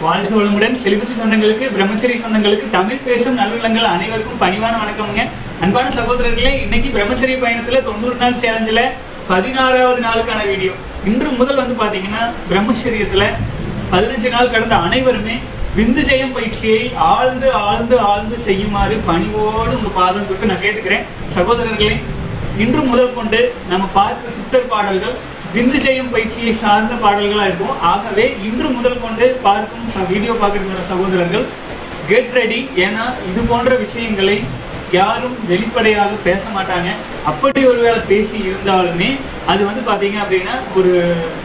வாழ்க வளமுடன் செலிபசி சொந்தங்களுக்கு பிரம்மச்சரி சொந்தங்களுக்கு தமிழ் பேசும் நல்லுள்ளங்கள் அனைவருக்கும் பணிவான வணக்கம்ங்க அன்பான சகோதரர்களே இன்னைக்கு பிரம்மச்சரி பயணத்துல தொண்ணூறு நாள் சேலஞ்சில பதினாறாவது நாளுக்கான வீடியோ இன்று முதல் வந்து பாத்தீங்கன்னா பிரம்மச்சரியத்துல பதினஞ்சு நாள் கடந்த அனைவருமே விந்து ஜெயம் பயிற்சியை ஆழ்ந்து ஆழ்ந்து ஆழ்ந்து செய்யுமாறு பணிவோடு உங்க பாதம் தொட்டு நான் கேட்டுக்கிறேன் சகோதரர்களே இன்று முதல் கொண்டு நம்ம பார்க்கிற சித்தர் பாடல்கள் விந்து ஜெயம் பயிற்சியை சார்ந்த பாடல்களா இருக்கும் ஆகவே இன்று முதல் கொண்டு பார்க்கும் ச- வீடியோ பார்க்கிற சகோதரர்கள் கெட் ரெடி ஏன்னா இது போன்ற விஷயங்களை யாரும் வெளிப்படையாக பேச மாட்டாங்க அப்படி ஒருவேளை பேசி இருந்தாலுமே அது வந்து பாத்தீங்க அப்படின்னா ஒரு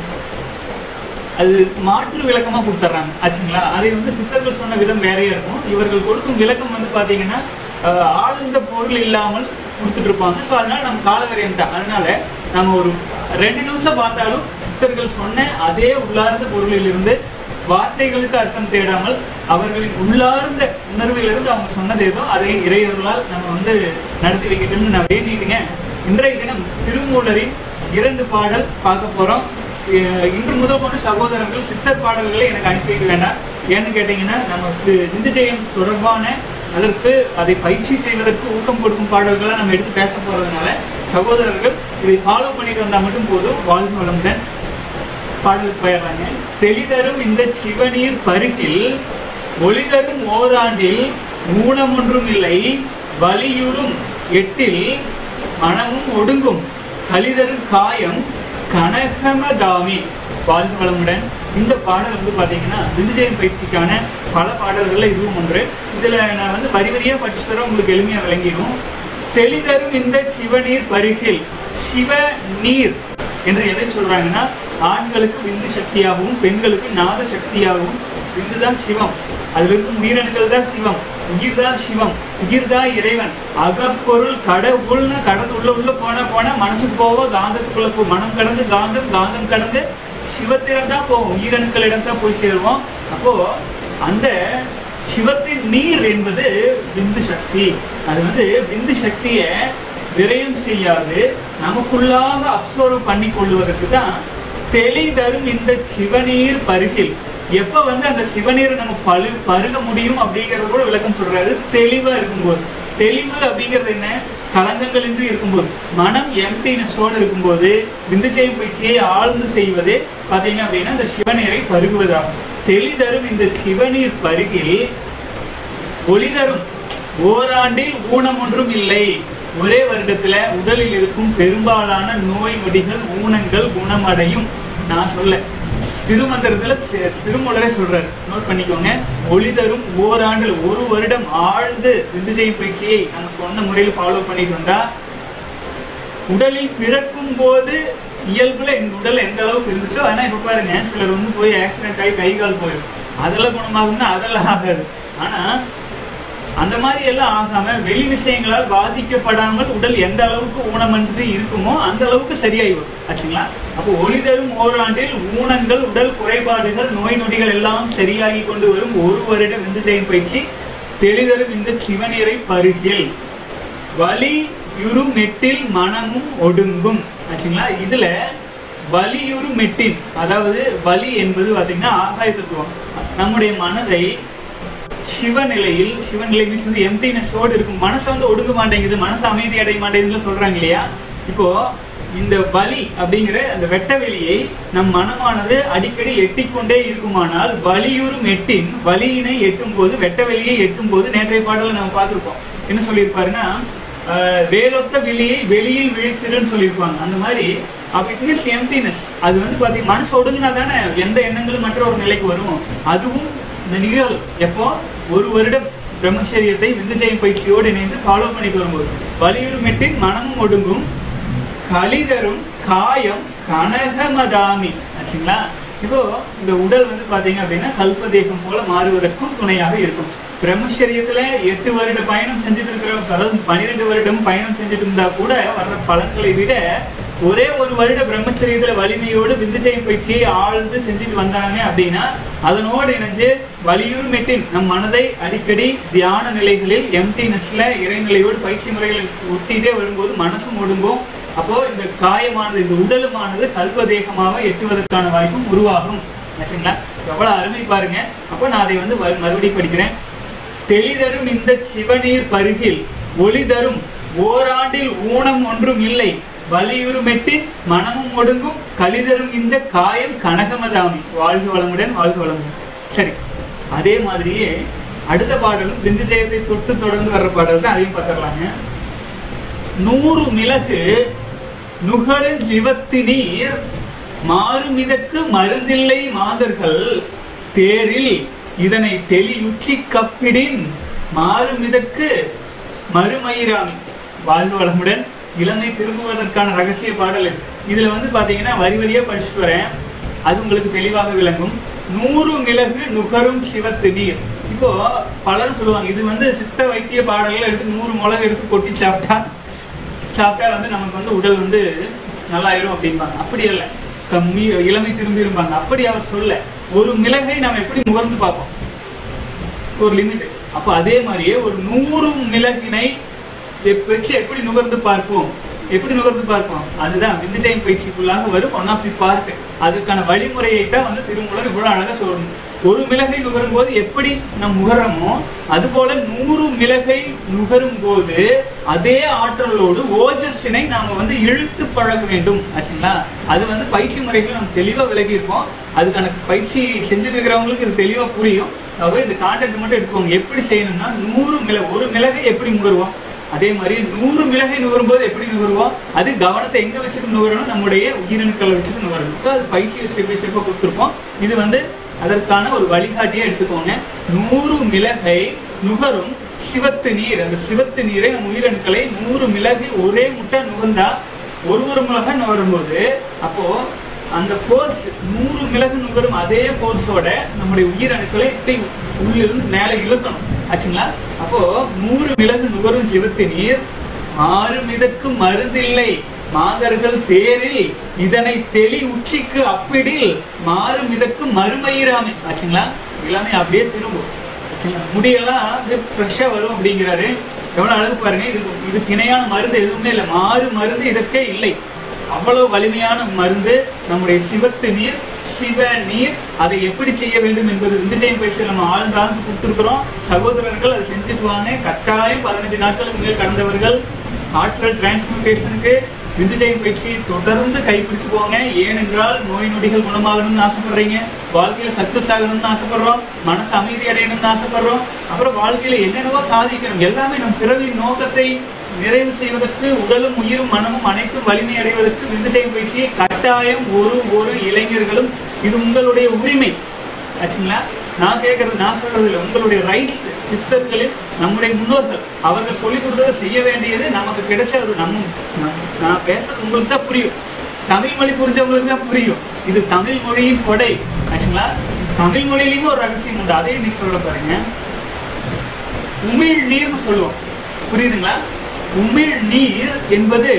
அது மாற்று விளக்கமா கொடுத்துட்றாங்க ஆச்சுங்களா அதை வந்து சித்தர்கள் சொன்ன விதம் வேறையா இருக்கும் இவர்கள் கொடுக்கும் விளக்கம் வந்து பாத்தீங்கன்னா அஹ், ஆழ்ந்த பொருள் இல்லாமல் கொடுத்துட்டு இருப்பாங்க ஸோ அதனால நம்ம காலவரையம் தான் அதனால நம்ம ஒரு ரெண்டு நிமிஷம் பார்த்தாலும் சித்தர்கள் சொன்ன அதே உள்ளார்ந்த பொருளில் இருந்து வார்த்தைகளுக்கு அர்த்தம் தேடாமல் அவர்களின் உள்ளார்ந்த உணர்விலிருந்து அவங்க சொன்னது ஏதோ அதை இறையர்களால் நம்ம வந்து நடத்தி வைக்கட்டும்னு நான் வேண்டிட்டுங்க இன்றைய தினம் திருமூலரின் இரண்டு பாடல் பார்க்க போறோம் அஹ் இன்று முதல் கொண்டு சகோதரர்கள் சித்தர் பாடல்களை எனக்கு அனுப்பி வைக்க வேண்டாம் ஏன்னு கேட்டீங்கன்னா நமக்கு இந்து ஜெயம் தொடர்பான அதற்கு அதை பயிற்சி செய்வதற்கு ஊக்கம் கொடுக்கும் பாடல்களை நம்ம எடுத்து பேச போறதுனால சகோதரர்கள் இதை ஃபாலோ பண்ணிட்டு வந்தா மட்டும் போதும் வாழ்வு வளமுடன் பாடலுக்கு போயிடுறாங்க தெளிதரும் இந்த சிவநீர் பருகில் ஒளிதரும் ஓராண்டில் ஊனம் ஒன்றும் இல்லை வலியுறும் எட்டில் மனமும் ஒடுங்கும் கலிதரும் காயம் கனகமதாமி வாழ்க வளமுடன் இந்த பாடல் வந்து பாத்தீங்கன்னா விந்துஜெயம் பயிற்சிக்கான பல பாடல்கள்ல இதுவும் ஒன்று இதுல நான் வந்து வரி வரியா படிச்சு தர உங்களுக்கு எளிமையா விளங்கிடும் தெளிதரும் இந்த சிவநீர் பருகில் சிவ நீர் என்று எதை சொல்றாங்கன்னா ஆண்களுக்கு விந்து சக்தியாகவும் பெண்களுக்கு நாத சக்தியாகவும் விந்து தான் சிவம் அதுல இருக்கும் உயிரணுக்கள் தான் சிவம் உயிர் தான் சிவம் உயிர் தான் இறைவன் அகப்பொருள் கடவுள்னு கடந்து உள்ள உள்ள போன போன மனசுக்கு போவ காந்தத்துக்குள்ள போ மனம் கடந்து காந்தம் காந்தம் கடந்து சிவத்திடம் தான் போவோம் உயிரணுக்களிடம் தான் போய் சேருவோம் அப்போ அந்த சிவத்தின் நீர் என்பது விந்து சக்தி அது வந்து விந்து சக்தியை விரயம் செய்யாது நமக்குள்ளாக அப்சர்வ் பண்ணி கொள்வதற்கு தான் தெளி தரும் இந்த சிவநீர் பருகில் எப்ப வந்து அந்த சிவநீரை நம்ம பழு பருக முடியும் அப்படிங்கறது கூட விளக்கம் சொல்றாரு தெளிவா இருக்கும்போது தெளிவு அப்படிங்கிறது என்ன கலங்கங்கள் இன்றி இருக்கும்போது மனம் எம்டினஸோடு இருக்கும்போது விந்துஜெயம் பயிற்சியை ஆழ்ந்து செய்வதே பாத்தீங்க அப்படின்னா இந்த சிவநீரை பருகுவதாகும் தெளிதரும் இந்த சிவநீர் பருகில் ஒளி தரும் ஓராண்டில் ஊனம் ஒன்றும் இல்லை ஒரே வருடத்துல உடலில் இருக்கும் பெரும்பாலான நோய் நொடிகள் ஊனங்கள் குணமடையும் நான் சொல்ல திருமந்திரத்துல தி- திருமூலரே சொல்றாரு நோட் பண்ணிக்கோங்க ஒளி தரும் ஓராண்டில் ஒரு வருடம் ஆழ்ந்து விந்துஜெய பயிற்சியை நம்ம சொன்ன முறையில் ஃபாலோ பண்ணிட்டு வந்தா உடலில் பிறக்கும் போது இயல்புல எங்க உடல் எந்த அளவுக்கு இருந்துச்சோ ஆனா இப்ப பாருங்க சிலர் வந்து போய் ஆக்சிடென்ட் ஆகி கை கால் போயிடும் அதெல்லாம் குணமாகும்னா அதெல்லாம் ஆகாது ஆனா அந்த மாதிரி எல்லாம் ஆகாம வெளி விஷயங்களால் பாதிக்கப்படாமல் உடல் எந்த அளவுக்கு ஊனமன்றி இருக்குமோ அந்த அளவுக்கு சரியாகி வரும் ஆச்சுங்களா அப்போ ஒளி தரும் ஓராண்டில் ஊனங்கள் உடல் குறைபாடுகள் நோய் நொடிகள் எல்லாம் சரியாகி கொண்டு வரும் ஒரு வருடம் விந்து ஜெயம் பயிற்சி தெளிதரும் இந்த சிவநீரை பருகில் வலி யுரு மெட்டில் மனமும் ஒடுங்கும் ஆச்சுங்களா இதுல வலியுறு மெட்டின் அதாவது வலி என்பது பாத்தீங்கன்னா ஆகாய தத்துவம் நம்முடைய மனதை சிவநிலையில் சிவநிலை மீன்ஸ் வந்து எம்டினஸோடு இருக்கும் மனசு வந்து ஒடுங்க மாட்டேங்குது மனசு அமைதி அடைய மாட்டேங்குதுன்னு சொல்றாங்க இல்லையா இப்போ இந்த வலி அப்படிங்கிற அந்த வெட்ட வெளியை நம் மனமானது அடிக்கடி எட்டிக்கொண்டே இருக்குமானால் வலியுறும் எட்டின் வலியினை எட்டும் போது வெட்ட வெளியை எட்டும் போது நேற்றைய பாடல நம்ம பார்த்திருப்போம் என்ன சொல்லியிருப்பாருன்னா ஆஹ், வேலொத்த வெளியை வெளியில் விழித்திருன்னு சொல்லியிருப்பாங்க அந்த மாதிரி அப்ப எம்டினஸ் அது வந்து பாத்தீங்கன்னா மனசு ஒடுங்கினா தானே எந்த எண்ணங்களும் மற்ற ஒரு நிலைக்கு வரும் அதுவும் இந்த நிகழ்வு எப்போ ஒரு வருடம் பிரம்மச்சரியத்தை விந்துஜெயம் பயிற்சியோடு இணைந்து ஃபாலோ பண்ணிட்டு வரும்போது வலியுறும் மெட்டின் மனமும் ஒடுங்கும் கலிதரும் காயம் கனகமதாமி ஆச்சுங்களா இப்போ இந்த உடல் வந்து பாத்தீங்க அப்படின்னா கல்பதேகம் போல மாறுவதற்கும் துணையாக இருக்கும் பிரம்மச்சரியத்துல எட்டு வருட பயணம் செஞ்சுட்டு இருக்கிற அதாவது பன்னிரெண்டு வருடம் பயணம் செஞ்சுட்டு இருந்தா கூட வர்ற பலன்களை விட ஒரே ஒரு வருட பிரம்மச்சரியத்துல வலிமையோடு விந்துஜெயம் பயிற்சியை ஆழ்ந்து செஞ்சுட்டு வந்தாங்க அப்படின்னா அதனோடு இணைஞ்சு வலியுறு மெட்டின் நம் மனதை அடிக்கடி தியான நிலைகளில் எம்டினஸ்ல இறைநிலையோடு பயிற்சி முறைகளை ஒட்டிட்டே வரும்போது மனசும் ஒடுங்கும் அப்போ இந்த காயமானது இந்த உடலுமானது கல்பதேகமாக எட்டுவதற்கான வாய்ப்பும் உருவாகும் ஆச்சுங்களா எவ்வளவு அருமை பாருங்க அப்போ நான் அதை வந்து வ- மறுபடியும் படிக்கிறேன் தெளிதரும் இந்த சிவநீர் பருகில் ஒளி தரும் ஓராண்டில் ஊனம் ஒன்றும் இல்லை வலியுறுமெட்டின் மனமும் ஒடுங்கும் கலிதரும் இந்த காயம் கனகமதாமி வாழ்க வளமுடன் வாழ்க வளமுடன் சரி அதே மாதிரியே அடுத்த பாடலும் பிந்து ஜெயத்தை தொட்டு தொடர்ந்து வர்ற பாடல் தான் அதையும் பார்த்துடலாங்க நூறு மிளகு நுகரு சிவத்தி நீர் மாறும் இதற்கு மருந்தில்லை மாந்தர்கள் தேரில் இதனை தெளியுச்சி கப்பிடின் மாறும் இதற்கு மறுமயிராமி வாழ்வு வளமுடன் இளமை திரும்புவதற்கான ரகசிய பாடல் இது இதுல வந்து பாத்தீங்கன்னா வரி வரியா படிச்சுட்டு வரேன் அது உங்களுக்கு தெளிவாக விளங்கும் நூறு மிளகு நுகரும் சிவத்து நீர் இப்போ பலரும் சொல்லுவாங்க இது வந்து சித்த வைத்திய பாடல்கள் எடுத்து நூறு மிளகு எடுத்து கொட்டி சாப்பிட்டா சாப்பிட்டா வந்து நமக்கு வந்து உடல் வந்து நல்லாயிரும் அப்படிம்பாங்க அப்படி இல்ல கம்மி இளமை திரும்பி இருப்பாங்க அப்படி அவர் சொல்ல ஒரு மிளகை நாம் எப்படி நுகர்ந்து பார்ப்போம் ஒரு லிமிட் அப்ப அதே மாதிரியே ஒரு நூறு மிளகினை எப்~ வச்சு எப்படி நுகர்ந்து பார்ப்போம் எப்படி நுகர்ந்து பார்ப்போம் அதுதான் விந்து டைம் பயிற்சிக்குள்ளாக வரும் ஒன் ஆஃப் தி பார்ட் அதுக்கான வழிமுறையை தான் வந்து திருமூலர் இவ்வளவு அழகா சொல்லணும் ஒரு மிளகை நுகரும் போது எப்படி நம் நுகரமோ அது போல நூறு மிளகை நுகரும் போது அதே ஆற்றலோடு ஓஜஸினை நாம வந்து இழுத்து பழக வேண்டும் ஆச்சுங்களா அது வந்து பயிற்சி முறைகள் நம்ம தெளிவா விலகி இருப்போம் அதுக்கான பயிற்சி செஞ்சுட்டு இருக்கிறவங்களுக்கு இது தெளிவா புரியும் ஆகவே இந்த கான்டெக்ட் மட்டும் எடுத்துக்கோங்க எப்படி செய்யணும்னா நூறு மிளகு ஒரு மிளகை எப்படி நுகருவோம் அதே மாதிரி நூறு மிளகை நுகரும் போது எப்படி நுகருவோம் அது கவனத்தை எங்க வச்சுட்டு நுகரணும் நம்முடைய உயிரணுக்களை வச்சுட்டு நுகரணும் ஸோ அது பயிற்சி ஸ்டெப் பை ஸ்டெப்பா கொடுத்துருப்போம் இது வந்து அதற்கான ஒரு வழிகாட்டியை எடுத்துக்கோங்க நூறு மிளகை நுகரும் சிவத்து நீர் அந்த சிவத்து நீரை நம்ம உயிரணுக்களை நூறு மிளகு ஒரே முட்டை நுகர்ந்தா ஒரு ஒரு மிளகா நுகரும் போது அப்போ அந்த ஃபோர்ஸ் நூறு மிளகு நுகரும் அதே ஃபோர்ஸோட நம்முடைய உயிரணுக்களை இப்படி உள்ளிருந்து மேலே இழுக்கணும் ஆச்சுங்களா அப்போ நூறு மிளகு நுகரும் சிவத்து நீர் மாறும் இதற்கு மருந்தில்லை மாதர்கள் தேரில் இதனை தெளி உச்சிக்கு அப்பிடில் மாறும் இதற்கு மறுமயிராமை ஆச்சுங்களா எல்லாமே அப்படியே திரும்பும் ஆச்சுங்களா? முடியெல்லாம் அப்படியே ஃப்ரெஷ்ஷா வரும் அப்படிங்கிறாரு எவ்வளவு அழகு பாருங்க இது இதுக்கு இணையான மருந்து எதுவுமே இல்லை மாறு மருந்து இதற்கே இல்லை அவ்வளவு வலிமையான மருந்து நம்முடைய சிவத்து நீர் சிவ நீர் அதை எப்படி செய்ய வேண்டும் என்பது விந்துஜயம் பயிற்சியில் நம்ம ஆழ்ந்தாந்து கொடுத்துருக்கிறோம் சகோதரர்கள் அதை செஞ்சுட்டு வாங்க கட்டாயம் பதினஞ்சு நாட்களுக்கு மேல் கடந்தவர்கள் ஆற்றல் டிரான்ஸ்மியூட்டேஷனுக்கு விந்துஜயம் பயிற்சியை தொடர்ந்து கைப்பிடிச்சு போங்க ஏனென்றால் நோய் நொடிகள் குணமாகணும்னு ஆசைப்படுறீங்க வாழ்க்கையில சக்சஸ் ஆகணும்னு ஆசைப்படுறோம் மனசு அமைதி அடையணும்னு ஆசைப்படுறோம் அப்புறம் வாழ்க்கையில என்னென்னவோ சாதிக்கணும் எல்லாமே நம் பிறவியின் நோக்கத்தை நிறைவு செய்வதற்கு உடலும் உயிரும் மனமும் அனைத்தும் வலிமை அடைவதற்கு விந்துஜயம் பயிற்சியை கட்டாயம் ஒரு ஒரு இளைஞர்களும் இது உங்களுடைய உரிமை ஆச்சுங்களா நான் கேட்கறது நான் சொல்றது இல்லை உங்களுடைய ரைட்ஸ் சித்தர்களில் நம்முடைய முன்னோர்கள் அவர்கள் சொல்லிக் கொடுத்ததை செய்ய வேண்டியது நமக்கு கிடைச்ச ஒரு நம்ம நான் நான் பேசுறது உங்களுக்கு தான் புரியும் தமிழ் மொழி புரிஞ்சவங்களுக்கு தான் புரியும் இது தமிழ் மொழியின் கொடை ஆச்சுங்களா தமிழ் மொழியிலையும் ஒரு ரகசியம் உண்டு அதே இன்னைக்கு சொல்ல பாருங்க உமிழ் நீர்னு சொல்லுவோம் புரியுதுங்களா உமிழ் நீர் என்பது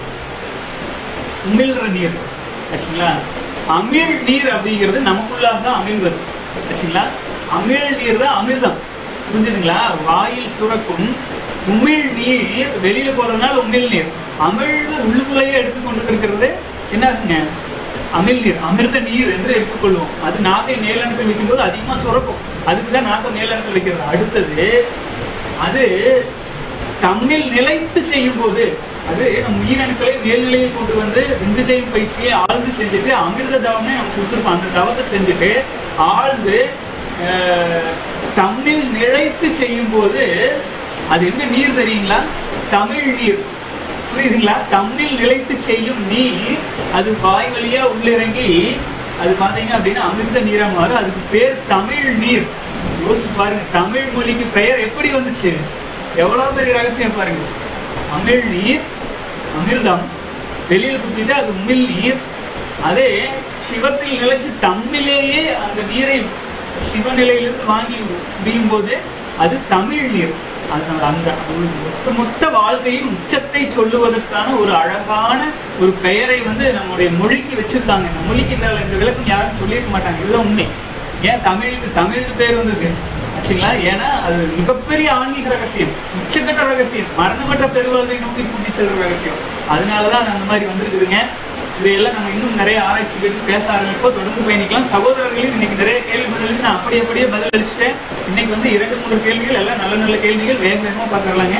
உமிழ்ற நீர் ஆச்சுங்களா அமிழ் நீர் அப்படிங்கிறது நமக்குள்ளாக தான் அமிழ்வது ஆச்சுங்களா அமிழ் நீர் தான் அமிர்தம் புரிஞ்சுதுங்களா வாயில் சுரக்கும் உமிழ் நீர் வெளியில போறதுனால உமிழ் நீர் அமிழ்ந்து உள்ளுக்குள்ளேயே எடுத்துக்கொண்டு இருக்கிறது என்ன ஆகுங்க அமிழ் நீர் அமிர்த நீர் என்று எடுத்துக்கொள்வோம் அது நாக்கை மேலெண்ணத்தில் வைக்கும்போது அதிகமா சுரக்கும் அதுக்கு தான் நாக்கை மேலெண்ணத்தில் வைக்கிறது அடுத்தது அது தம்மில் நிலைத்து செய்யும் போது அது நம் உயிரணுக்களை மேல்நிலையில் கொண்டு வந்து விந்து செய்யும் பயிற்சியை ஆழ்ந்து செஞ்சுட்டு அமிர்த தவமே நம்ம கொடுத்துருப்போம் அந்த தவத்தை செஞ்சுட்டு ஆழ்ந்து அஹ், தம்மில் நிலைத்து செய்யும் போது அது என்ன நீர் தெரியுங்களா தமிழ் நீர் புரியுதுங்களா தம்மில் நிலைத்து செய்யும் நீர் அது வாய் வழியா உள்ளிறங்கி அது பாத்தீங்க அப்படின்னா அமிர்த நீரா மாறும் அதுக்கு பேர் தமிழ் நீர் யோசிச்சு பாருங்க தமிழ் மொழிக்கு பெயர் எப்படி வந்துச்சு எவ்வளவு பெரிய ரகசியம் பாருங்க தமிழ் நீர் அமிர்தம் வெளியில குத்திட்டு அது உமிழ் நீர் அதே சிவத்தில் நிலைச்சு தம்மிலேயே அந்த நீரை சிவநிலையிலிருந்து வாங்கி முடியும் போது அது தமிழ் நீர் அதனால அந்த ஒட்டு மொத்த வாழ்க்கையின் உச்சத்தை சொல்லுவதற்கான ஒரு அழகான ஒரு பெயரை வந்து நம்முடைய மொழிக்கு வச்சிருக்காங்க இந்த மொழிக்கு இந்த இந்த விளக்கம் யாரும் சொல்லியிருக்க மாட்டாங்க இதுதான் உண்மை ஏன் தமிழுக்கு தமிழ் பேர் வந்தது ஆச்சுங்களா ஏன்னா அது மிகப்பெரிய ஆன்மீக ரகசியம் உச்சக்கட்ட ரகசியம் மரணமற்ற பெருவாழ்வை நோக்கி கூட்டி செல்ற ரகசியம் அதனாலதான் அது அந்த மாதிரி வந்திருக்குதுங்க இதையெல்லாம் நம்ம இன்னும் நிறைய ஆராய்ச்சி கேட்டு பேச ஆரம்பிப்போம் தொடர்ந்து பயணிக்கலாம் சகோதரர்களையும் இன்னைக்கு நிறைய கேள்வி பதிலுக்கு நான் அப்படி அப்படியே பதில் அளிச்சிட்டேன் இன்னைக்கு வந்து இரண்டு மூணு கேள்விகள் எல்லாம் நல்ல நல்ல கேள்விகள் வேக வேகமாக பார்த்துக்கலாங்க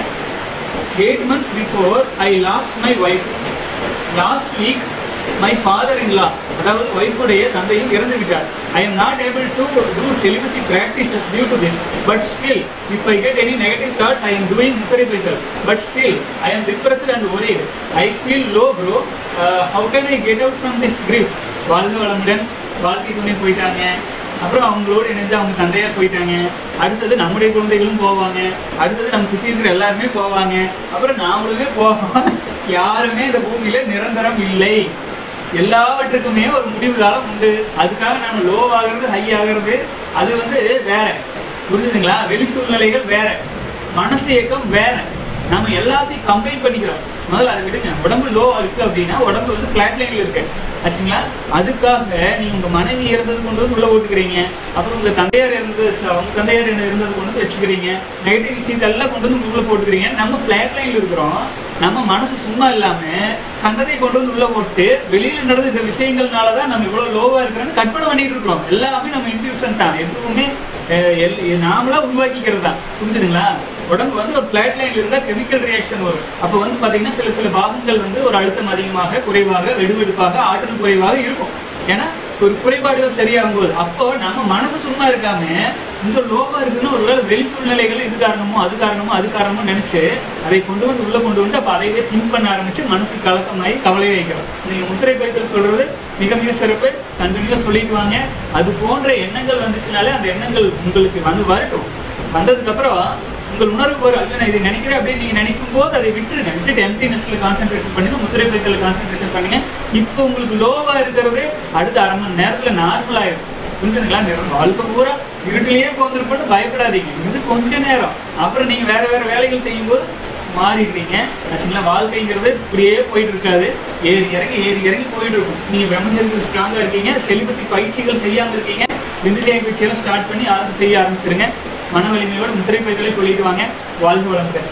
eight months before I lost my wife last week my father in law அதாவது ஒய்ஃபுடைய தந்தையும் இறந்து விட்டார் I am not able to do celibacy practices due to this but still if I get any negative thoughts I am doing முத்தரி பைசல் but still I am depressed and worried I feel low bro how can I get out from this grief வாழ்க வளமுடன் வாழ்க்கை துணை போயிட்டாங்க அப்புறம் அவங்களோட இணைஞ்சு அவங்க தந்தையார் போயிட்டாங்க அடுத்தது நம்முடைய குழந்தைகளும் போவாங்க அடுத்தது நம்ம சுத்தி இருக்கிற எல்லாருமே போவாங்க அப்புறம் நாமளுமே போவோம் யாருமே இந்த பூமியில நிரந்தரம் இல்லை எல்லாவற்றுக்குமே ஒரு முடிவு காலம் உண்டு அதுக்காக நாம லோ ஆகிறது ஹை ஆகிறது அது வந்து வேற புரிஞ்சுதுங்களா வெளி சூழ்நிலைகள் வேற மனசு இயக்கம் வேற நாம எல்லாத்தையும் கம்பைன் பண்ணிக்கிறோம் முதல்ல அதை விடுங்க உடம்பு லோ இருக்கு அப்படின்னா உடம்பு வந்து பிளாட் லைன்ல இருக்கு ஆச்சுங்களா அதுக்காக நீங்க உங்க மனைவி இறந்தது கொண்டு வந்து உள்ள ஓட்டுக்கிறீங்க அப்புறம் உங்க தந்தையார் இருந்தது உங்க தந்தையார் இருந்தது கொண்டு வந்து வச்சுக்கிறீங்க நெகட்டிவ் விஷயத்தை எல்லாம் கொண்டு வந்து உள்ள போட்டுக்கிறீங்க நம்ம பிளாட் லைன்ல இருக்கிறோம் நம்ம மனசு சும்மா இல்லாம கண்டதை கொண்டு வந்து உள்ள போட்டு வெளியில நடந்த இந்த விஷயங்கள்னாலதான் நம்ம இவ்வளவு லோவா இருக்கிறோம்னு கற்பனை பண்ணிட்டு இருக்கிறோம் எல்லாமே நம்ம இன்ட்யூஷன் தான் எதுவுமே அஹ், எல்- நாமளா உருவாக்கிக்கிறது தான் புரிஞ்சுதுங்களா உடம்பு வந்து ஒரு பிளாட் லைன்ல இருந்தா கெமிக்கல் ரியாக்ஷன் வரும் அப்ப வந்து பாத்தீங்கன்னா சில சில பாகங்கள் வந்து ஒரு அழுத்தம் அதிகமாக குறைவாக வெடுவெடுப்பாக ஆற்றல் குறைவாக இருக்கும் ஏன்னா ஒரு குறைபாடுகள் சரியாகும் போது அப்போ நம்ம மனசு சும்மா இருக்காம இந்த லோவா இருக்குன்னு ஒருவேளை வெளி சூழ்நிலைகள் இது காரணமோ அது காரணமோ அது காரணமோ நினைச்சு அதை கொண்டு வந்து உள்ள கொண்டு வந்து அப்ப அதையே திங்க் பண்ண ஆரம்பிச்சு மனசு கலக்கமாயி கவலை வைக்கிறோம் நீங்க முத்திரை பைத்தல் சொல்றது மிக மிக சிறப்பு கண்டினியூ சொல்லிட்டு வாங்க அது போன்ற எண்ணங்கள் வந்துச்சுனாலே அந்த எண்ணங்கள் உங்களுக்கு வந்து வரட்டும் வந்ததுக்கு அப்புறம் உங்கள் உணர்வு வரும் ஐயோ நான் இதை நினைக்கிறேன் அப்படின்னு நீங்க நினைக்கும் போது அதை விட்டுருங்க விட்டுட்டு எம்டினஸ்ல கான்சென்ட்ரேஷன் பண்ணுங்க முத்திரை பைத்தல கான்சென்ட்ரேஷன் பண்ணுங்க இப்போ உங்களுக்கு லோவா இருக்கிறது அடுத்த அரை மணி நேரத்துல நார்மல் ஆயிடும் புரிஞ்சுதுங்களா நேரம் வாழ்க்கை பூரா இருட்டிலேயே உட்காந்துருப்போம் பயப்படாதீங்க இது கொஞ்ச நேரம் அப்புறம் நீங்க வேற வேற வேலைகள் செய்யும்போது மாறிடுவீங்க ஆக்சுவலா வாழ்க்கைங்கிறது இப்படியே போயிட்டு இருக்காது ஏறி இறங்கி ஏறி இறங்கி போயிட்டு இருக்கும் நீங்க பிரம்மச்சரியத்தில் ஸ்ட்ராங்கா இருக்கீங்க செலிபஸி பயிற்சிகள் செய்யாம இருக்கீங்க விந்துஜய பயிற்சியெல்லாம் ஸ்டார்ட் பண்ணி ஆரம்பி செய்ய ஆரம்பிச்சிருங்க மன வலிமையோட முத்திரை பயிற்சிகளை சொல்லிட்டு வாங்க வாழ்க வளமுடன்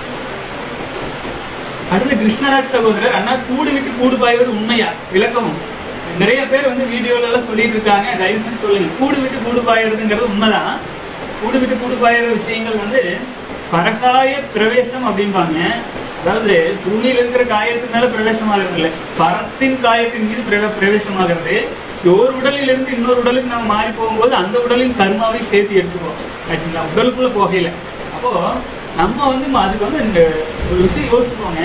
அடுத்து கிருஷ்ணராஜ் சகோதரர் அண்ணா கூடு விட்டு கூடு பாய்வது உண்மையா விளக்கவும் நிறைய பேர் வந்து வீடியோல எல்லாம் சொல்லிட்டு இருக்காங்க தயவு செஞ்சு சொல்லுங்க கூடு விட்டு கூடு பாயறதுங்கிறது உண்மைதான் கூடு விட்டு கூடு பாயிற விஷயங்கள் வந்து பரகாய பிரவேசம் அப்படிம்பாங்க அதாவது பூமியில இருக்கிற காயத்தின் மேல பிரவேசம் ஆகிறது இல்லை பரத்தின் காயத்தின் மீது பிரவே- பிரவேசமாகிறது ஒரு உடலில் இருந்து இன்னொரு உடலுக்கு நம்ம மாறி போகும்போது அந்த உடலின் கர்மாவை சேர்த்து எடுத்துப்போம் ஆச்சுங்களா உடலுக்குள்ள போகையில அப்போ நம்ம வந்து அதுக்கு வந்து இந்த ஒரு விஷயம் யோசிப்போங்க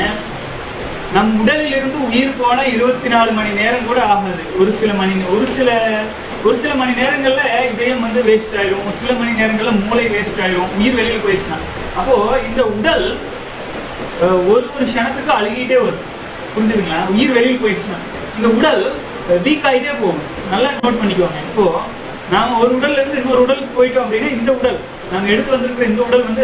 நம் உடலில் இருந்து உயிர் போன இருபத்தி நாலு மணி நேரம் கூட ஆகாது ஒரு சில மணி ஒரு சில ஒரு சில மணி நேரங்கள்ல இதயம் வந்து வேஸ்ட் ஆயிரும் ஒரு சில மணி நேரங்கள்ல மூளை வேஸ்ட் ஆயிரும் உயிர் வெளியில போயிடுச்சுன்னா அப்போ இந்த உடல் அஹ், ஒரு ஒரு க்ஷணத்துக்கு அழுகிட்டே வரும் புரிஞ்சுதுங்களா உயிர் வெளியில் போயிடுச்சுன்னா இந்த உடல் வீக் ஆகிட்டே போகும் நல்லா நோட் பண்ணிக்கோங்க இப்போ நாம ஒரு உடல்ல இருந்து இன்னொரு உடலுக்கு போயிட்டோம் அப்படின்னா இந்த உடல் நாம எடுத்து வந்திருக்கிற இந்த உடல் வந்து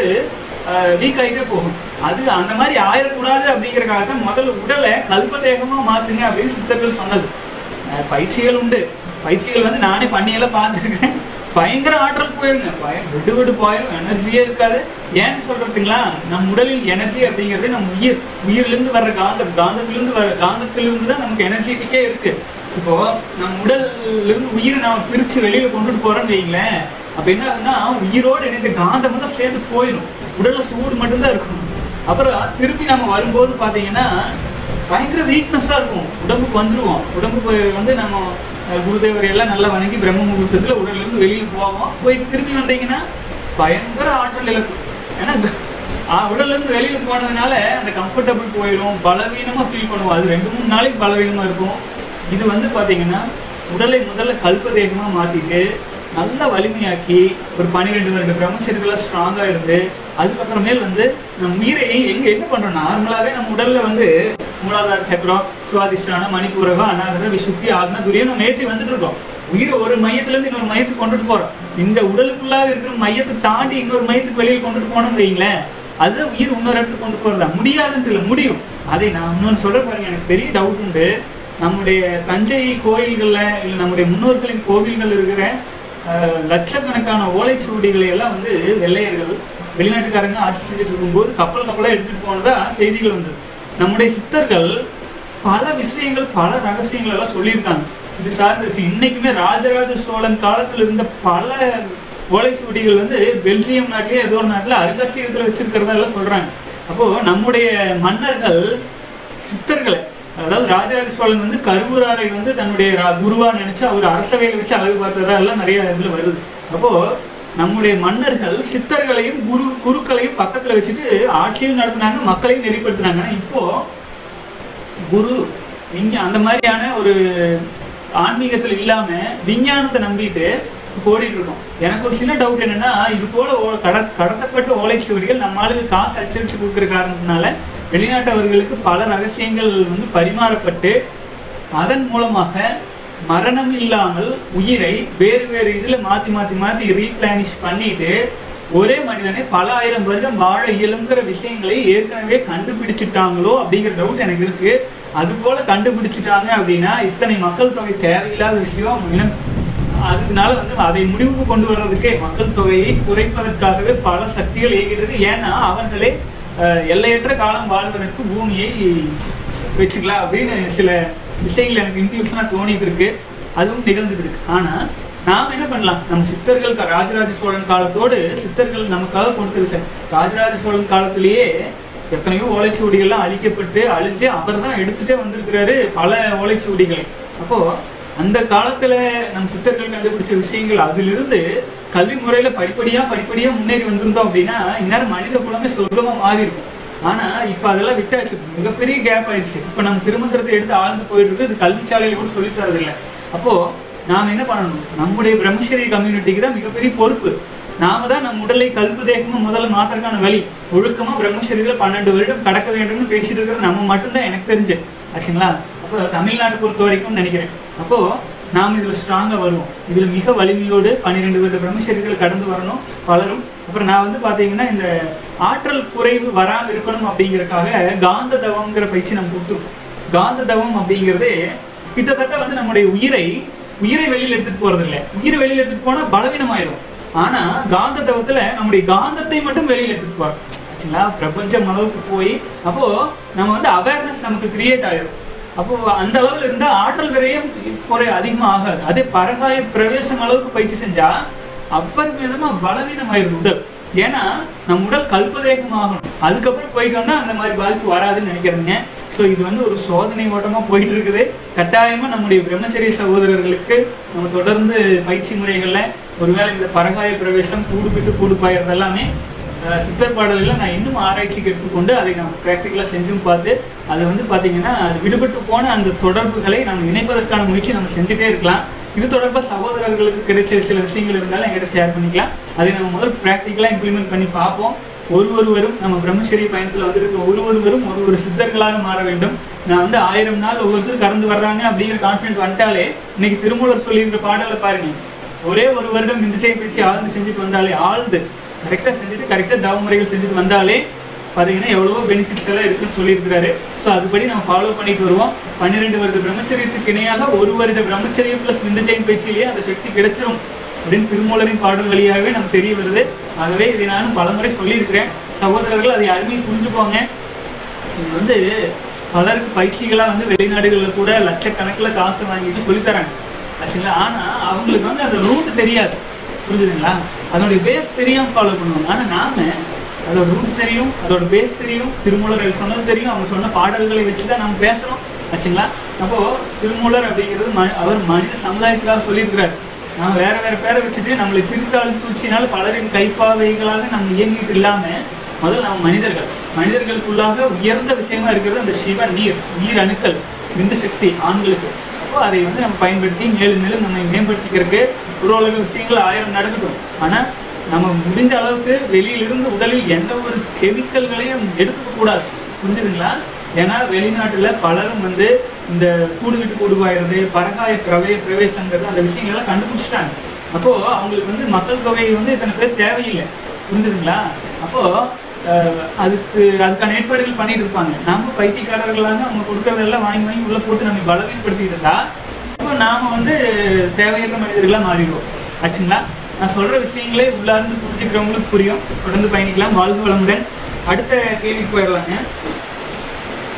வீக் ஆகிட்டே போகும் அது அந்த மாதிரி ஆயிடக்கூடாது அப்படிங்கறக்காக தான் முதல்ல உடலை கல்பதேகமா மாத்துங்க அப்படின்னு சித்தர்கள் சொன்னது அஹ் பயிற்சிகள் உண்டு பயிற்சிகள் வந்து நானே பண்ணியெல்லாம் பார்த்துருக்கேன் பயங்கர ஆற்றல் போயிருங்க பயம் விடு விடு போயிடும் எனர்ஜியே இருக்காது ஏன்னு சொல்றதுங்களா நம் உடலில் எனர்ஜி அப்படிங்கிறது நம்ம உயிர் உயிர்ல இருந்து வர்ற காந்தம் காந்தத்திலிருந்து வர காந்தத்திலிருந்து தான் நமக்கு எனர்ஜெட்டிக்கே இருக்கு இப்போ நம்ம உடல்ல இருந்து உயிரை நாம பிரிச்சு வெளியில கொண்டுட்டு போறோம்னு வைங்களேன் அப்ப என்ன ஆகுதுன்னா உயிரோடு இணைந்த காந்தம் எல்லாம் சேர்ந்து போயிடும் உடல்ல சூடு மட்டும்தான் இருக்கும் அப்புறம் திருப்பி நம்ம வரும்போது பாத்தீங்கன்னா பயங்கர வீக்னஸா இருக்கும் உடம்புக்கு வந்துருவோம் உடம்புக்கு வந்து நம்ம அஹ், குருதேவரை எல்லாம் நல்லா வணங்கி பிரம்ம முகூர்த்தத்துல உடல்ல இருந்து வெளியில போவோம் போய் திரும்பி வந்தீங்கன்னா பயங்கர ஆற்றல் இழப்பு ஏன்னா ஆ, உடல்ல இருந்து வெளியில போனதுனால அந்த கம்ஃபர்டபுள் போயிடும் பலவீனமா ஃபீல் பண்ணுவோம் அது ரெண்டு மூணு நாளைக்கு பலவீனமா இருக்கும் இது வந்து பாத்தீங்கன்னா உடலை முதல்ல கல்பதேகமா மாத்திட்டு நல்ல வலிமையாக்கி ஒரு பன்னிரெண்டு வருட பிரம்மச்சரியத்துல ஸ்ட்ராங்கா இருந்து அதுக்கப்புறமேல் வந்து நம்ம உயிரை எங்க என்ன பண்றோம் நார்மலாவே நம்ம உடல்ல வந்து மூலாதார சக்கரம் சுவாதிஷ்டான மணிப்பூரகம் அநாகத விசுத்தி ஆக்னா துரியம் நம்ம ஏற்றி வந்துட்டு இருக்கோம் உயிரை ஒரு மையத்துல இருந்து இன்னொரு மையத்துக்கு கொண்டுட்டு போறோம் இந்த உடலுக்குள்ளாக இருக்கிற மையத்தை தாண்டி இன்னொரு மையத்துக்கு வெளியில் கொண்டுட்டு போனோம்னு வைங்களேன் அதுதான் உயிர் இன்னொரு இடத்துக்கு கொண்டு போறதா முடியாதுன்ட்டு இல்லை முடியும் அதை நான் இன்னொன்று சொல்ற பாருங்க எனக்கு பெரிய டவுட் உண்டு நம்முடைய தஞ்சை கோயில்கள்ல இல்ல நம்முடைய முன்னோர்களின் கோவில்கள் இருக்கிற அஹ், லட்சக்கணக்கான ஓலைச்சுவடிகளை எல்லாம் வந்து வெள்ளையர்கள் வெளிநாட்டுக்காரங்க ஆட்சி செஞ்சுட்டு இருக்கும்போது கப்பல் கப்பலா எடுத்துட்டு போனதா செய்திகள் வந்தது நம்முடைய சித்தர்கள் பல விஷயங்கள் பல ரகசியங்கள் எல்லாம் சொல்லியிருக்காங்க இது சார்ந்த விஷயம் இன்னைக்குமே ராஜராஜ சோழன் காலத்துல இருந்த பல ஓலைச்சுவடிகள் வந்து பெல்ஜியம் நாட்டிலே ஏதோ ஒரு நாட்டுல அருங்காட்சியகத்துல வச்சிருக்கிறதா எல்லாம் சொல்றாங்க அப்போ நம்முடைய மன்னர்கள் சித்தர்களை அதாவது ராஜராஜ சோழன் வந்து கருவூராரை வந்து தன்னுடைய ரா- குருவா நினைச்சு அவர் அரசவையில வச்சு அழகு பார்த்ததா எல்லாம் நிறைய இதுல வருது அப்போ நம்முடைய மன்னர்கள் சித்தர்களையும் குரு குருக்களையும் பக்கத்துல வச்சுட்டு ஆட்சியும் நடத்தினாங்க மக்களையும் நெறிப்படுத்தினாங்க ஆனா இப்போ குரு விஞ்ஞ அந்த மாதிரியான ஒரு ஆன்மீகத்துல இல்லாம விஞ்ஞானத்தை நம்பிட்டு ஓடிட்டு இருக்கோம் எனக்கு ஒரு சின்ன டவுட் என்னன்னா இது போல ஓ- கட- கடத்தப்பட்ட ஓலைச்சுவடிகள் நம்ம ஆளுக்கு காசு அச்சடிச்சு கொடுக்குற காரணத்தினால வெளிநாட்டவர்களுக்கு பல ரகசியங்கள் வந்து பரிமாறப்பட்டு அதன் மூலமாக மரணம் இல்லாமல் உயிரை வேறு வேறு இதுல மாத்தி மாத்தி மாத்தி ரீபிளானிஷ் பண்ணிட்டு ஒரே மனிதனை பல ஆயிரம் வருடம் வாழ இயலுங்கிற விஷயங்களை ஏற்கனவே கண்டுபிடிச்சிட்டாங்களோ அப்படிங்கிற டவுட் எனக்கு இருக்கு அது போல கண்டுபிடிச்சிட்டாங்க அப்படின்னா இத்தனை மக்கள் தொகை தேவையில்லாத விஷயம் இனம் அதுக்குனால வந்து அதை முடிவுக்கு கொண்டு வர்றதுக்கே மக்கள் தொகையை குறைப்பதற்காகவே பல சக்திகள் இயங்குகிறது ஏன்னா அவர்களே அஹ், எல்லையற்ற காலம் வாழ்வதற்கு பூமியை வச்சுக்கலாம் அப்படின்னு சில விஷயங்கள் எனக்கு இன்ட்யூஷனா தோணிட்டு இருக்கு அதுவும் நிகழ்ந்துட்டு இருக்கு ஆனா நாம் என்ன பண்ணலாம் நம்ம சித்தர்கள் க- ராஜராஜ சோழன் காலத்தோடு சித்தர்கள் நமக்காக கொடுத்த விஷயம் ராஜராஜ சோழன் காலத்திலேயே எத்தனையோ ஓலைச்சுவடிகள்லாம் அழிக்கப்பட்டு அழிஞ்சு அவர் தான் எடுத்துட்டே வந்திருக்கிறாரு பல ஓலைச்சுவடிகளை அப்போ அந்த காலத்துல நம் சித்தர்கள் கண்டுபிடிச்ச விஷயங்கள் அதிலிருந்து கல்வி முறையில படிப்படியா படிப்படியா முன்னேறி வந்திருந்தோம் அப்படின்னா இந்நேரம் மனித குலமே சொர்க்கமா மாறி இருக்கும் ஆனா இப்ப அதெல்லாம் விட்டாச்சு மிகப்பெரிய கேப் ஆயிடுச்சு இப்ப நம்ம திருமந்திரத்தை எடுத்து ஆழ்ந்து போயிட்டு இருக்கு இது கல்வி சாலையில கூட சொல்லி தரது இல்ல அப்போ நாம என்ன பண்ணணும் நம்முடைய பிரம்மச்சரிய கம்யூனிட்டிக்கு தான் மிகப்பெரிய பொறுப்பு நாம தான் நம் உடலை கல்பு தேகமும் முதல்ல மாத்திரக்கான வழி ஒழுக்கமா பிரம்மச்சரியத்துல பன்னெண்டு வருடம் கடக்க வேண்டும்னு பேசிட்டு இருக்கிறது நம்ம மட்டும்தான் எனக்கு தெரிஞ்சு ஆச்சுங்களா அப்போ தமிழ்நாட்டை பொறுத்த வரைக்கும் நினைக்கிறேன் அப்போ நாம் இதுல ஸ்ட்ராங்கா வருவோம் இதுல மிக வலிமையோடு பன்னிரெண்டு வருட பிரம்மச்சரியத்தில் கடந்து வரணும் பலரும் அப்புறம் நான் வந்து பாத்தீங்கன்னா இந்த ஆற்றல் குறைவு வராம இருக்கணும் அப்படிங்கறதுக்காக காந்த தவம்ங்கிற பயிற்சி நம்ம கொடுத்துருக்கோம் காந்த தவம் அப்படிங்கிறது கிட்டத்தட்ட வந்து நம்முடைய உயிரை உயிரை வெளியில எடுத்துட்டு போறது இல்ல உயிரை வெளியில எடுத்துட்டு போனா பலவீனமாயிரும் ஆனா காந்த தவத்துல நம்முடைய காந்தத்தை மட்டும் வெளியில எடுத்துட்டு போறோம் ஆச்சுங்களா பிரபஞ்சம் அளவுக்கு போய் அப்போ நம்ம வந்து அவேர்னஸ் நமக்கு கிரியேட் ஆயிரும் அப்போ அந்த அளவுல இருந்தா ஆற்றல் விரயம் குறை அதிகமா ஆகாது அதே பரகாய பிரவேசம் அளவுக்கு பயிற்சி செஞ்சா அப்பரிமிதமா பலவீனம் ஆயிரும் உடல் ஏன்னா நம்ம உடல் கல்பதேகம் ஆகணும் அதுக்கப்புறம் போயிட்டு வந்தா அந்த மாதிரி பாதிப்பு வராதுன்னு நினைக்கிறேங்க ஸோ இது வந்து ஒரு சோதனை ஓட்டமா போயிட்டு இருக்குது கட்டாயமா நம்முடைய பிரம்மச்சரிய சகோதரர்களுக்கு நம்ம தொடர்ந்து பயிற்சி முறைகள்ல ஒருவேளை இந்த பரகாய பிரவேசம் கூடு விட்டு கூடு பாயறது எல்லாமே அஹ், சித்தர் பாடல்களை நான் இன்னும் ஆராய்ச்சிக்கு எடுத்துக்கொண்டு அதை நம்ம ப்ராக்டிக்கலா செஞ்சும் பார்த்து அது வந்து பாத்தீங்கன்னா அது விடுபட்டு போன அந்த தொடர்புகளை நம்ம இணைப்பதற்கான முயற்சி நம்ம செஞ்சுட்டே இருக்கலாம் இது தொடர்பா சகோதரர்களுக்கு கிடைச்ச சில விஷயங்கள் இருந்தாலும் எங்கிட்ட ஷேர் பண்ணிக்கலாம் அதை நம்ம முதல் ப்ராக்டிக்கலா இம்ப்ளிமெண்ட் பண்ணி பார்ப்போம் ஒரு ஒருவரும் நம்ம பிரம்மச்சரிய பயணத்துல வந்திருக்க ஒரு ஒருவரும் ஒரு ஒரு சித்தர்களாக மாற வேண்டும் நான் வந்து ஆயிரம் நாள் ஒவ்வொருத்தரும் கடந்து வர்றாங்க அப்படிங்கிற கான்பிடன்ட் வந்துட்டாலே இன்னைக்கு திருமூலர் சொல்லியிருக்கிற பாடலை பாருங்க ஒரே ஒரு வருடம் இந்த செய்ய பயிற்சி ஆழ்ந்து செஞ்சுட்டு வந்தாலே ஆழ்ந்து கரெக்டா செஞ்சுட்டு கரெக்டா தவ முறைகள் செஞ்சுட்டு வந்தாலே பாத்தீங்கன்னா எவ்வளவோ பெனிஃபிட்ஸ் எல்லாம் இருக்குன்னு சொல்லியிருக்கிறாரு ஸோ அதுபடி நம்ம ஃபாலோ பண்ணிட்டு வருவோம் பன்னிரெண்டு வருட பிரம்மச்சரியத்துக்கு இணையாக ஒரு வருட பிரம்மச்சரியம் பிளஸ் விந்துஜெயின் பயிற்சியிலேயே அந்த சக்தி கிடைச்சிரும் அப்படின்னு திருமூலரின் பாடல் வழியாகவே நமக்கு தெரிய வருது ஆகவே இதை நானும் பலமுறை சொல்லியிருக்கிறேன் சகோதரர்கள் அதை அருமையை புரிஞ்சுக்கோங்க இது வந்து பலருக்கு பயிற்சிகளா வந்து வெளிநாடுகள்ல கூட லட்சக்கணக்குல காசு வாங்கிட்டு சொல்லித் தராங்க ஆச்சுங்களா ஆனா அவங்களுக்கு வந்து அந்த ரூட் தெரியாது புரிஞ்சுதுங்களா அதோட பேஸ் தெரியாம ஃபாலோ பண்ணுவாங்க ஆனா நாம அதோட ரூட் தெரியும் அதோட பேஸ் தெரியும் திருமூலர் சொன்னது தெரியும் அவங்க சொன்ன பாடல்களை வச்சுதான் நம்ம பேசணும் ஆச்சுங்களா அப்போ திருமூலர் அப்படிங்கிறது ம- அவர் மனித சமுதாயத்துக்காக சொல்லியிருக்கிறார் நாம வேற வேற பேரை வச்சுட்டு நம்மளை பிரித்தாள் சூழ்ச்சினால பலரின் கைப்பாவைகளாக நம்ம இயங்கிட்டு இல்லாம முதல்ல நம்ம மனிதர்கள் மனிதர்களுக்குள்ளாக உயர்ந்த விஷயமா இருக்கிறது அந்த சிவ நீர் நீர் அணுக்கள் விந்து சக்தி ஆண்களுக்கு அப்போ அதை வந்து நம்ம பயன்படுத்தி மேலும் மேலும் நம்ம மேம்படுத்திக்கிறதுக்கு உருவலக விஷயங்கள் ஆயிரம் நடக்கட்டும் ஆனா நம்ம முடிஞ்ச அளவுக்கு வெளியிலிருந்து உடலில் எந்த ஒரு கெமிக்கல்களையும் எடுத்துக்க கூடாது புரிஞ்சுதுங்களா ஏன்னா வெளிநாட்டுல பலரும் வந்து இந்த கூடு விட்டு கூடுவாயிருது பரகாய பிரவே பிரவேசங்கிறது அந்த விஷயங்கள் எல்லாம் கண்டுபிடிச்சிட்டாங்க அப்போ அவங்களுக்கு வந்து மக்கள் தொகை வந்து இத்தனை பேர் தேவையில்லை புரிஞ்சுதுங்களா அப்போ அஹ், அதுக்கு அதுக்கான ஏற்பாடுகள் பண்ணிட்டு இருப்பாங்க நாம பைத்தியக்காரர்களாக அவங்க கொடுக்கறதெல்லாம் வாங்கி வாங்கி உள்ள போட்டு நம்ம பலவீனப்படுத்திட்டு இருந்தா இப்போ நாம வந்து தேவையற்ற மனிதர்களா மாறிடுவோம் ஆச்சுங்களா நான் சொல்ற விஷயங்களே உள்ளார்ந்து புரிஞ்சுக்கிறவங்களுக்கு புரியும் தொடர்ந்து பயணிக்கலாம் வாழ்வு வளமுடன் அடுத்த கேள்விக்கு போயிடலாங்க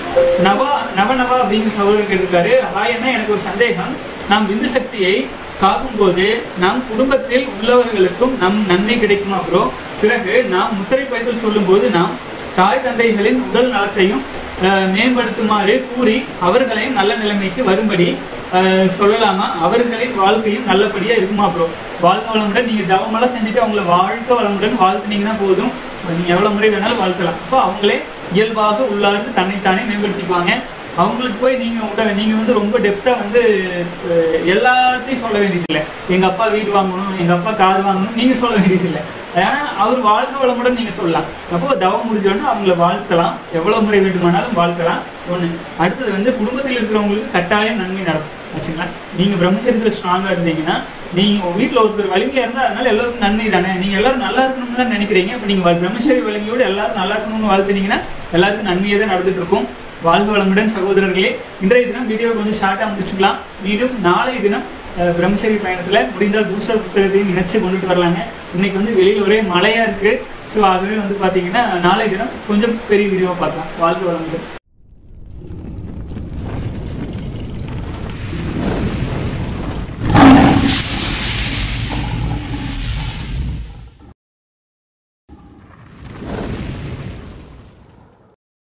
நவா நவநவா அப்படிங்கிற சகோதரர் கேட்டிருக்காரு ஹாய் அண்ணா எனக்கு ஒரு சந்தேகம் நாம் விந்து சக்தியை காக்கும் போது நம் குடும்பத்தில் உள்ளவர்களுக்கும் நம் நன்மை கிடைக்குமா ப்ரோ பிறகு நாம் முத்திரை பயத்தில் சொல்லும் போது நாம் தாய் தந்தைகளின் உடல் நலத்தையும் அஹ், மேம்படுத்துமாறு கூறி அவர்களையும் நல்ல நிலைமைக்கு வரும்படி அஹ், சொல்லலாமா அவர்களின் வாழ்க்கையும் நல்லபடியா இருக்குமா ப்ரோ வாழ்க வளமுடன் நீங்க தவமெல்லாம் செஞ்சுட்டு அவங்கள வாழ்க்க வளமுடன் வாழ்த்துனீங்கன்னா போதும் நீங்க எவ்வளவு முறை வேணாலும் வாழ்க்கலாம் அப்போ அவங்களே இயல்பாக உள்ளார்ந்து தன்னைத்தானே மேம்படுத்திக்குவாங்க அவங்களுக்கு போய் நீங்க உட நீங்க வந்து ரொம்ப டெப்தா வந்து அஹ், எல்லாத்தையும் சொல்ல வேண்டியதில்லை எங்க அப்பா வீடு வாங்கணும் எங்க அப்பா கார் வாங்கணும் நீங்க சொல்ல வேண்டியதில்லை ஏன்னா அவர் வாழ்க்கை வளமுடன் நீங்க சொல்லலாம் அப்போ தவம் முடிஞ்சோடனே அவங்கள வாழ்த்தலாம் எவ்வளவு முறை வேண்டுமானாலும் வாழ்த்தலாம் ஒண்ணு அடுத்தது வந்து குடும்பத்தில் இருக்கிறவங்களுக்கு கட்டாயம் நன்மை நடக்கும் ஆச்சுங்களா நீங்க பிரம்மச்சரியத்துல ஸ்ட்ராங்கா இருந்தீங்கன்னா நீங்க உங்க வீட்டுல ஒருத்தர் வலிமையா இருந்தா அதனால எல்லாருக்கும் நன்மை தானே நீங்க எல்லாரும் நல்லா இருக்கணும்னு தான் நினைக்கிறீங்க அப்ப நீங்க பிரம்மச்சரிய வலிமையோடு எல்லாரும் நல்லா இருக்கணும்னு வாழ்த்துனீங்கன்னா எல்லாருக்கும் நன்மையே தான் நடந்துட்டு இருக்கும் வாழ்க வளமுடன் சகோதரர்களே இன்றைய தினம் வீடியோ கொஞ்சம் ஷார்ட்டா முடிச்சுக்கலாம் மீண்டும் நாளைய தினம் அஹ், பிரம்மச்சரி பயணத்துல முடிந்தால் பூஸ்டர் புத்தகத்தையும் இணைச்சு கொண்டுட்டு வரலாங்க இன்னைக்கு வந்து வெளியில ஒரே மழையா இருக்கு ஸோ அதுவே வந்து பாத்தீங்கன்னா நாளைய தினம் கொஞ்சம் பெரிய வீடியோவை பார்க்கலாம் வாழ்க வளமுடன்